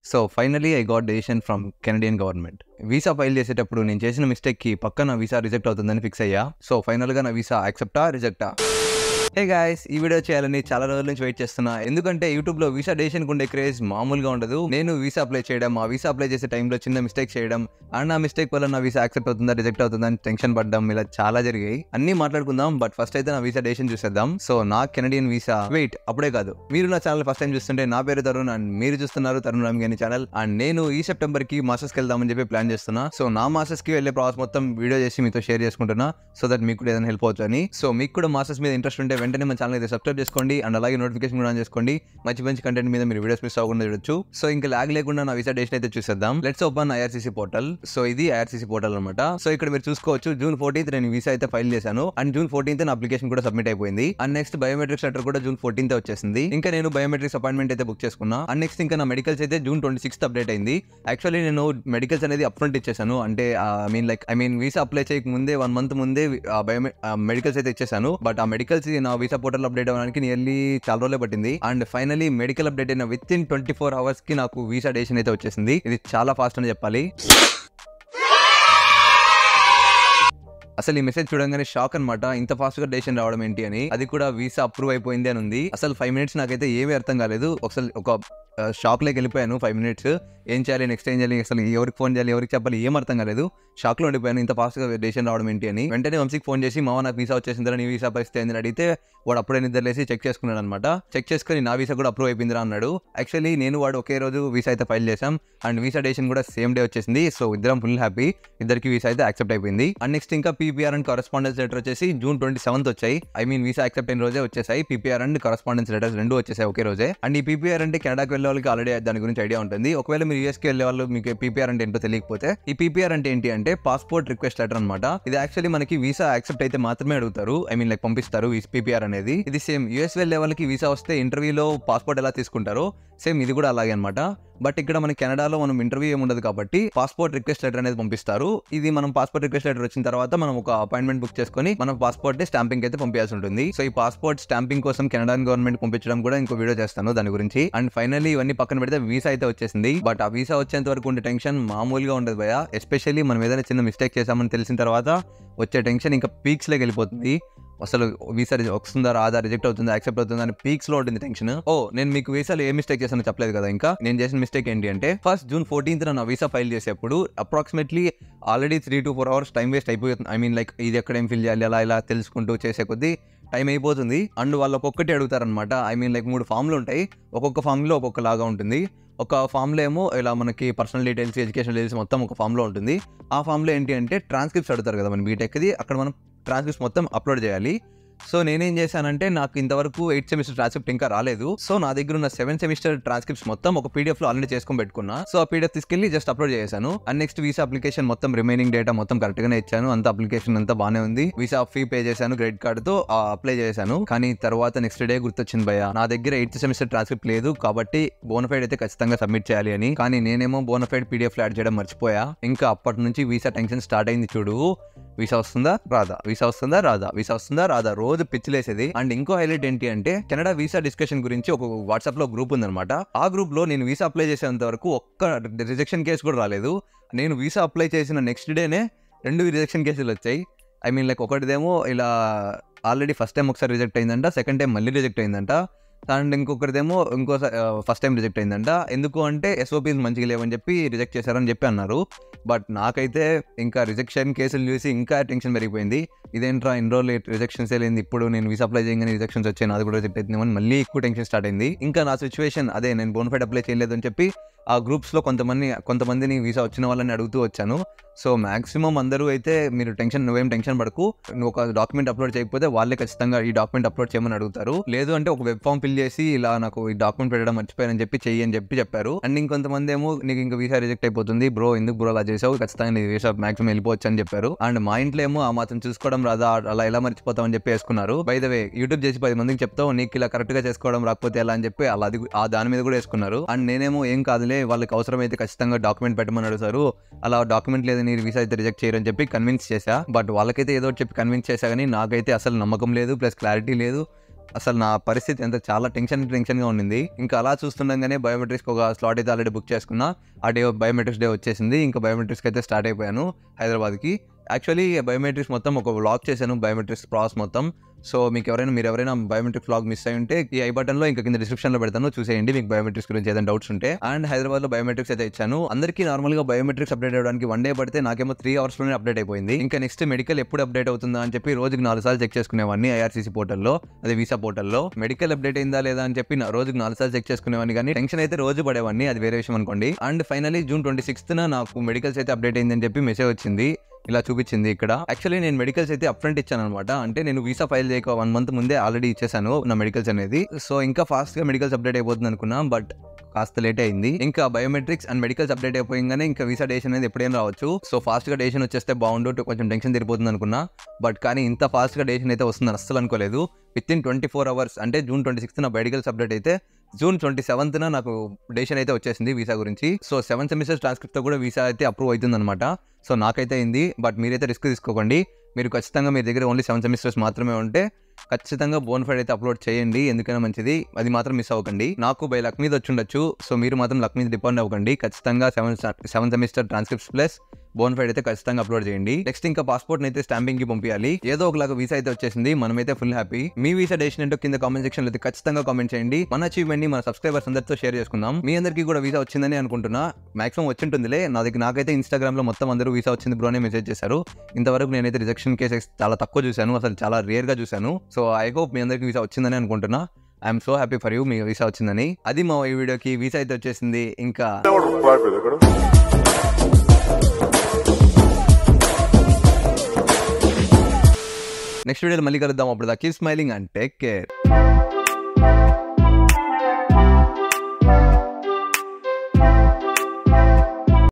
so finally I got decision from Canadian government visa file చేసేటప్పుడు నేను చేసిన mistake కి పక్క నా వీసా రిజెక్ట్ అవుతుందని ఫిక్స్ అయ్యా సో ఫైనల్ గా నా వీసా యాక్సెప్టా రిజెక్టా హే గాయస్ ఈ వీడియో చేయాలని చాలా రోజుల నుంచి వెయిట్ చేస్తున్నా ఎందుకంటే యూట్యూబ్ లో వీసా డెసిషన్ ఉండే క్రేజ్ మామూలుగా ఉండదు నేను వీసా అప్లై చేయడం ఆ వీసా అప్లై చేసే టైంలో చిన్న మిస్టేక్ చేయడం అండ్ ఆ మిస్టేక్ వల్ల నా వీసా యాక్సెప్ట్ అవుతుందా రిజెక్ట్ అవుతుందా అని టెన్షన్ పడ్డం ఇలా చాలా జరిగాయి అన్ని మాట్లాడుకుందాం బట్ ఫస్ట్ అయితే నా వీసా డెసిషన్ చూసేద్దాం సో నా కెనడియన్ వీసా వెయిట్ అప్పుడే కాదు మీరు నా ఛానల్ ఫస్ట్ టైం చూస్తుంటే నా పేరు తరుణ్ అండ్ మీరు చూస్తున్నారు తరుణ్ రామ్గాని ఛానల్ అండ్ నేను ఈ సెప్టెంబర్ కి మాస్టర్స్ కి వెళ్దామని చెప్పి ప్లాన్ చేస్తున్నా సో నా మాస్టర్స్ కి వెళ్ళే ప్రాసెస్ మొత్తం వీడియో చేసి మీతో షేర్ చేసుకుంటున్నా సో దట్ మీకు కూడా ఏదైనా హెల్ప్ అవుతుంది అని సో మీకు కూడా మాస్టర్స్ మీద ఇంట్రెస్ట్ ఉంటే వెంటనే మన ఛానల్ అయితే సబ్స్క్రైబ్ చేసుకోండి అండ్ అలాగే నోటిఫికేషన్ కూడా ఆన్ చేసుకోండి మంచి మంచి కంటెంట్ మీద మీరు వీడియోస్ మిస్ అవ్వకుండా చూడొచ్చు సో ఇంకా లాగ్ లేకుండా నా వీసా డేషన్ అయితే చూసేద్దాం let's open IRCC portal so ఇది ఐఆర్సీసీ పోర్టల్ అనమాట సో ఇక్కడ మీరు చూసుకోవచ్చు జూన్ ఫోర్టీన్త్ నేను వీసా అయితే ఫైల్ చేశాను అండ్ జూన్ ఫోర్టీన్త్ నా అప్లికేషన్ కూడా సబ్మిట్ అయిపోయింది అండ్ నెక్స్ట్ బయోమెట్రిక్స్ లెటర్ కూడా జూన్ ఫోర్టీన్త్ వచ్చేసింది ఇంకా నేను బయోమెట్రిక్స్ అపాయింట్మెంట్ అయితే బుక్ చేసుకున్నా అండ్ నెక్స్ట్ ఇంకా నా మెడికల్స్ అయితే జూన్ ట్వంటీ సిక్స్త్ అప్డేట్ అయింది యాక్చువల్లీ నేను మెడికల్స్ అనేది అప్ ఫ్రంట్ ఇచ్చేసాను అంటే I mean like I mean visa apply చేయక ముందే వన్ మంత్ ముందే బయో మెడికల్స్ అయితే ఇచ్చేసాను బట్ ఆ మెడికల్స్ నా వీసా పోర్టల్ అప్డేట్ అవ్వడానికి నియర్లీ చాలా రోజులే పట్టింది అండ్ ఫైనలీ మెడికల్ అప్డేట్ అయిన within twenty four hours కి నాకు వీసా డేషన్ అయితే వచ్చేసింది ఇది చాలా ఫాస్ట్ అని చెప్పాలి అసలు ఈ మెసేజ్ చూడంగానే షాక్ అనమాట ఇంత ఫాస్ట్ గా డెసిషన్ రావడం ఏంటి అని అది కూడా వీసా అప్రూవ్ అయిపోయింది అని ఉంది అసలు ఫైవ్ మినిట్స్ నాకైతే ఏమీ అర్థం కాలేదు ఒకసారి ఒక షాక్ లోకి వెళ్ళిపోయాను ఫైవ్ మినిట్స్ ఏం చేయాలి నెక్స్ట్ ఏం చేయాలి అసలు ఎవరికి ఫోన్ చేయాలి ఎవరికి చెప్పాలి ఏం అర్థం కాలేదు షాక్ లో ఉండిపోయాను ఇంత ఫాస్ట్ గా డెసిషన్ రావడం ఏంటి అని వెంటనే వంశీకి ఫోన్ చేసి మామ నాకు వీసా వచ్చేసిందిరా నీ వీసా పరిస్థితి ఏందని అడిగితే వాడు అప్పుడే నిద్రలేసి చెక్ చేసుకున్నాడు అనమాట చెక్ చేసుకుని నా వీసా కూడా అప్రూవ్ అయిపోయిందిరా అన్నాడు యాక్చువల్లీ నేను వాడు ఒకే రోజు వీసా అయితే ఫైల్ చేశాం అండ్ వీసా డేషన్ కూడా సేమ్ డే వచ్చేసింది సో ఇద్దరం ఫుల్ హ్యాపీ ఇద్దరికి వీసా అయితే యాక్సెప్ట్ అయిపోయింది అండ్ నెక్స్ట్ ఇంకా పీపీఆర్ అండ్ కరస్పాండెన్స్ లెటర్ వచ్చేసి జూన్ ట్వంటీ సెవెంత్ వచ్చాయి ఐ మీన్ వీసా యాక్సెప్ట్ అయిన రోజే వచ్చేసాయి పీపీఆర్ అండ్ కరస్పాండెన్స్ లెటర్స్ రెండు వచ్చేసాయి ఒకే రోజే అండ్ ఈ పీపీఆర్ అంటే కెనడాకి వెళ్ళే వాళ్ళకి ఆల్రెడీ దాని గురించి ఐడియా ఉంటుంది ఒకవేళ మీరు యూఎస్కి వెళ్ళే వాళ్ళు మీకు పీపీఆర్ అంటే ఏంటో తెలియకపోతే ఈ పీపీఆర్ అంటే ఏంటి అంటే పాస్పోర్ట్ రిక్వెస్ట్ లెటర్ అనమాట ఇది యాక్చువల్లీ మనకి వీసా యాక్సెప్ట్ అయితే మాత్రమే అడుగుతారు ఐ మీన్ లైక్ పంపిస్తారు ఈ పీపీఆర్ అనేది ఇది సేమ్ యూఎస్ వెళ్ళే వాళ్ళకి వీసా వస్తే ఇంటర్వ్యూలో పాస్పోర్ట్ ఎలా తీసుకుంటారో సేమ్ ఇది కూడా అలాగే అనమాట బట్ ఇక్కడ మన కెనడాలో మనం ఇంటర్వ్యూ ఏమి ఉండదు కాబట్టి పాస్పోర్ట్ రిక్వెస్ట్ లెటర్ అనేది పంపిస్తారు ఇది మనం పాస్పోర్ట్ రిక్వెస్ట్ లెటర్ వచ్చిన తర్వాత మనం ఒక అపాయింట్మెంట్ బుక్ చేసుకొని మనం పాస్పోర్ట్ స్టాంపింగ్ అయితే పంపించాల్సి ఉంటుంది సో ఈ పాస్పోర్ట్ స్టాంపింగ్ కోసం కెనడా గవర్నమెంట్ పంపించడం కూడా ఇంకో వీడియో చేస్తాను దాని గురించి అండ్ ఫైనల్లీ ఇవన్నీ పక్కన పెడితే వీసా అయితే వచ్చేసింది బట్ ఆ వీసా వచ్చేంత వరకు ఉండే టెన్షన్ మామూలుగా ఉండదు భయ ఎస్పెషల్లీ మనం ఏదైనా చిన్న మిస్టేక్ చేసామని తెలిసిన తర్వాత వచ్చే టెన్షన్ ఇంకా పీక్స్ లోకి వెళ్ళిపోతుంది అసలు వీసా వస్తుందా రాదా రిజెక్ట్ అవుతుందా యాక్సెప్ట్ అవుతుందా అని పీక్స్ లో ఉంటుంది టెన్షన్ ఓ నేను మీకు వీసాలో ఏ మిస్టేక్ చేశానో చెప్పలేదు కదా ఇంకా నేను చేసిన మిస్టేక్ ఏంటి అంటే ఫస్ట్ జూన్ ఫోర్టీన్త్ నా వీసా ఫైల్ చేసేప్పుడు approximately already three to four hours time waste అయిపోతుంది ఐ మీన్ లైక్ ఇది ఎక్కడ ఏం ఫిల్ చేయాలి అలా ఇలా తెలుసుకుంటూ చేసే కొద్దీ టైం అయిపోతుంది అండ్ వాళ్ళు ఒక్కొక్కటి అడుగుతారనమాట ఐ మీన్ లైక్ మూడు ఫామ్లు ఉంటాయి ఒక్కొక్క ఫామ్లో ఒక్కొక్క లాగా ఉంటుంది ఒక ఫామ్లో ఏమో ఇలా మనకి పర్సనల్ డీటెయిల్స్ ఎడ్యుకేషన్ డీటెయిల్స్ మొత్తం ఒక ఫామ్లో ఉంటుంది ఆ ఫామ్లో ఏంటి అంటే ట్రాన్స్క్రిప్ట్స్ అడుగుతారు కదా మన బీటెక్ది అక్కడ మనం ట్రాన్స్క్రిప్ట్స్ మొత్తం అప్లోడ్ చేయాలి సో నేనేం చేశానంటే నాకు ఇంతవరకు ఎయిత్ సెమిస్టర్ ట్రాన్స్క్రిప్ట్ ఇంకా రాలేదు సో నా దగ్గర ఉన్న సెవెన్ సెమిస్టర్ ట్రాన్స్క్రిప్ట్స్ మొత్తం ఒక పీడిఎఫ్ లో ఆల్రెడీ చేసుకొని పెట్టుకున్నా సో ఆ పీడిఎఫ్ తీసుకెళ్లి జస్ట్ అప్లోడ్ చేశాను అండ్ నెక్స్ట్ వీసా అప్లికేషన్ మొత్తం రిమైనింగ్ డేటా మొత్తం కరెక్ట్ గానే ఇచ్చాను అంత అప్లికేషన్ అంతా బానే ఉంది వీసా ఫీ పే చేశాను క్రెడిట్ కార్డ్ తో అప్లై చేశాను కానీ తర్వాత నెక్స్ట్ డే గుర్తొచ్చింది భయ నా దగ్గర ఎయిత్ సెమిస్టర్ ట్రాన్స్క్రిప్ట్ లేదు కాబట్టి బోనఫైడ్ అయితే ఖచ్చితంగా సబ్మిట్ చేయాలి అని కానీ నేనేమో బోనఫైడ్ పీడిఎఫ్ లో యాడ్ చేయడం మర్చిపోయా ఇంకా అప్పటి నుంచి వీసా టెన్షన్ స్టార్ట్ అయింది చూడు వీసా వస్తుందా రాదా వీసా వస్తుందా రాదా వీసా వస్తుందా రాదా రోజు పిచ్చిలేసేది అండ్ ఇంకో హైలైట్ ఏంటి అంటే కెనడా వీసా డిస్కషన్ గురించి ఒక వాట్సాప్ లో గ్రూప్ ఉందన్నమాట ఆ గ్రూప్ లో నేను వీసా అప్లై చేసేంత వరకు ఒక్క రిజెక్షన్ కేసు కూడా రాలేదు నేను వీసా అప్లై చేసిన నెక్స్ట్ డేనే రెండు రిజెక్షన్ కేసులు వచ్చాయి ఐ మీన్ లైక్ ఒకటిదేమో ఇలా ఆల్రెడీ ఫస్ట్ టైం ఒకసారి రిజెక్ట్ అయిందంట సెకండ్ టైం మళ్ళీ రిజెక్ట్ అయిందంట అండ్ ఇంకొకరిదేమో ఇంకో ఫస్ట్ టైం రిజెక్ట్ అయిందంట ఎందుకు అంటే ఎస్ఓపీస్ మంచిగా లేవని చెప్పి రిజెక్ట్ చేశారని చెప్పి అన్నారు బట్ నాకైతే ఇంకా రిజెక్షన్ కేసులు చూసి ఇంకా టెన్షన్ పెరిగిపోయింది ఇదేంట్రా ఇన్ని రోజులు రిజెక్షన్స్ లేని ఇప్పుడు నేను వీసా అప్లై చేయగానే రిజెక్షన్స్ వచ్చాయి నాది కూడా రిజెక్ట్ అవుతుంది మళ్ళీ ఎక్కువ టెన్షన్ స్టార్ట్ అయింది ఇంకా నా సిచ్యువేషన్ అదే నేను బోన్ఫైడ్ అప్లై చేయలేదు అని చెప్పి ఆ గ్రూప్స్లో కొంతమంది కొంతమందిని వీసా వచ్చిన వాళ్ళని అడుగుతూ వచ్చాను సో మాక్సిమం అందరూ అయితే మీరు టెన్షన్ నువ్వేం టెన్షన్ పడకు నువ్వు ఒక డాక్యుమెంట్ అప్లోడ్ చేయకపోతే వాళ్ళే ఖచ్చితంగా ఈ డాక్యుమెంట్ అప్లోడ్ చేయమని అడుగుతారు లేదు అంటే ఒక వెబ్ ఫామ్ ఫిల్ చేసి ఇలా నాకు ఈ డాక్యుమెంట్ పెట్టడం మర్చిపోయానని చెప్పి చెయ్యి అని చెప్పి చెప్పారు అండ్ ఇంకొంతమంది ఏమో నీకు ఇంకా వీసా రిజెక్ట్ అయిపోతుంది బ్రో ఎందుకు బ్రో అలా చేసావు ఖచ్చితంగా నీ వీసా మాక్సిమం వెళ్ళిపోవచ్చు అని చెప్పారు అండ్ మా ఇంట్లో ఏమో ఆ మాత్రం చూసుకోవడం రాదా అలా ఎలా మర్చిపోతామని చెప్పి వేసుకున్నారు బై ద వే యూట్యూబ్ చేసి పది మందికి చెప్తావు నీకు ఇలా కరెక్ట్ గా చేసుకోవడం రాకపోతే ఎలా అని చెప్పి అలా అది ఆ దాని మీద కూడా వేసుకున్నారు అండ్ నేనేమో ఏం కాదులే వాళ్ళకి అవసరమైతే ఖచ్చితంగా డాక్యుమెంట్ పెట్టమని అడుగుతారు అలా డాక్యుమెంట్ లేదని వీసా అయితే రిజెక్ట్ చేయరని చెప్పి కన్విన్స్ చేశా బట్ వాళ్ళకైతే ఏదో ఒకటి చెప్పి కన్విన్స్ చేశా కానీ నాకైతే అసలు నమ్మకం లేదు ప్లస్ క్లారిటీ లేదు అసలు నా పరిస్థితి ఎంత చాలా టెన్షన్ టెన్షన్ గా ఉండింది ఇంకా అలా చూస్తుండగానే బయోమెట్రిక్స్ ఒక స్లాట్ అయితే ఆల్రెడీ బుక్ చేసుకున్నా ఆ డే బయోమెట్రిక్స్ డే వచ్చేసింది ఇంకా బయోమెట్రిక్స్ అయితే స్టార్ట్ అయిపోయాను హైదరాబాద్కి యాక్చువల్లీ బయోమెట్రిక్స్ మొత్తం ఒక వ్లాగ్ చేశాను బయోమెట్రిక్స్ ప్రాసెస్ మొత్తం సో మీకు ఎవరైనా మీరు ఎవరైనా బయోమెట్రిక్ వ్లాగ్ మిస్ అయి ఉంటే ఈ ఐ బటన్ లో ఇంకా కింద డిస్క్రిప్షన్ లో పెడతాను చూసేయండి మీకు బయోమెట్రిక్స్ గురించి ఏదైనా డౌట్స్ ఉంటే అండ్ హైదరాబాద్ లో బయోమెట్రిక్స్ అయితే ఇచ్చాను అందరికీ నార్మల్ గా బయోమెట్రిక్స్ అప్డేట్ అవ్వడానికి వన్ డే పడితే నాకేమో త్రీ అవర్స్ లోనే అప్డేట్ అయిపోయింది ఇంకా నెక్స్ట్ మెడికల్ ఎప్పుడు అప్డేట్ అవుతుందా అని చెప్పి రోజుకి నాలుగు సార్లు చెక్ చేసుకునేవాడిని ఐఆర్సీసీ పోర్టల్లో అదే వీసా పోర్టల్లో మెడికల్ అప్డేట్ అయిందా లేదా అని చెప్పి నా రోజుకి నాలుగు సార్లు చెక్ చేసుకునేవాడిని కానీ టెన్షన్ అయితే రోజు పడేవాడిని అది వేరే విషయం అనుకోండి and finally June twenty sixth నాకు మెడికల్స్ అయితే అప్డేట్ అయిందని చెప్పి మెసేజ్ వచ్చింది ఇలా చూపించింది ఇక్కడ యాక్చువల్లీ నేను మెడికల్స్ అయితే అప్ ఫ్రంట్ ఇచ్చాను అనమాట అంటే నేను వీసా ఫైల్ చేయక వన్ మంత్ ముందే ఆల్రెడీ ఇచ్చేసాను నా మెడికల్స్ అనేది సో ఇంకా ఫాస్ట్ గా మెడికల్స్ అప్డేట్ అయిపోతుంది అనుకున్నా బట్ కాస్త లేట్ అయింది ఇంకా బయోమెట్రిక్స్ అండ్ మెడికల్స్ అప్డేట్ అయిపోయింగానే ఇంకా వీసా డేషన్ అనేది ఎప్పుడైనా రావచ్చు సో ఫాస్ట్ గా డేషన్ వచ్చేస్తే బాగుండు కొంచెం టెన్షన్ తిరిగిపోతుంది అనుకున్నా బట్ కానీ ఇంత ఫాస్ట్ గా డేషన్ అయితే వస్తుందని అస్సలు అనుకోలేదు within twenty four hours అంటే జూన్ ట్వంటీ సిక్స్త్ నా మెడికల్స్ అప్డేట్ అయితే జూన్ ట్వంటీ సెవెంత్న నాకు డేషన్ అయితే వచ్చేసింది వీసా గురించి సో సెవెన్ సెమిస్టర్ ట్రాన్స్క్రిప్ట్తో కూడా వీసా అయితే అప్రూవ్ అవుతుంది అనమాట సో నాకైతే అయింది బట్ మీరైతే రిస్క్ తీసుకోకండి మీరు ఖచ్చితంగా మీ దగ్గర ఓన్లీ సెవెన్ సెమిస్టర్స్ మాత్రమే ఉంటే ఖచ్చితంగా బోన్ ఫైడ్ అయితే అప్లోడ్ చేయండి ఎందుకైనా మంచిది అది మాత్రం మిస్ అవ్వకండి నాకు బై లక్ మీద వచ్చి ఉండొచ్చు సో మీరు మాత్రం లక్ మీద డిపెండ్ అవ్వకండి ఖచ్చితంగా seven seven semester transcripts plus bona fide అయితే ఖచ్చితంగా అప్లోడ్ చేయండి నెక్స్ట్ ఇంకా పాస్పోర్ట్ అయితే స్టాంపింగ్ కి పంపించాలి ఏదో ఒకలాగా వీసా అయితే వచ్చేసింది మనమైతే ఫుల్ హ్యాపీ మీ వీసా డెసిషన్ ఏంటో కింద కామెంట్ సెక్షన్ లో అయితే ఖచ్చితంగా కామెంట్ చేయండి మన అచీవ్మెంట్ ని మన సబ్స్క్రైబర్స్ అందరితో షేర్ చేసుకుందాం మీ అందరికీ కూడా వీసా వచ్చిందని అనుకుంటున్నా మాక్సిమం వచ్చింటుందిలే నా దగ్గర నాకైతే ఇన్స్టాగ్రామ్ లో మొత్తం అందరూ వీసా వచ్చింది బ్రో అని మెసేజ్ చేశారు ఇంతవరకు నేనైతే రిజెక్షన్ కేసెస్ చాలా తక్కువ చూశాను అసలు చాలా రేర్ గా చూశాను సో ఐ హోప్ మీ అందరికీ వీసా వచ్చిందని అనుకుంటున్నా I'm so happy for you మీ వీసా వచ్చిందని అది మా ఈ వీడియోకి వీసా అయితే వచ్చేసింది ఇంకా నెక్స్ట్ వీడియోలో మళ్ళీ కలుద్దాం అప్పుడు దా keep smiling and take care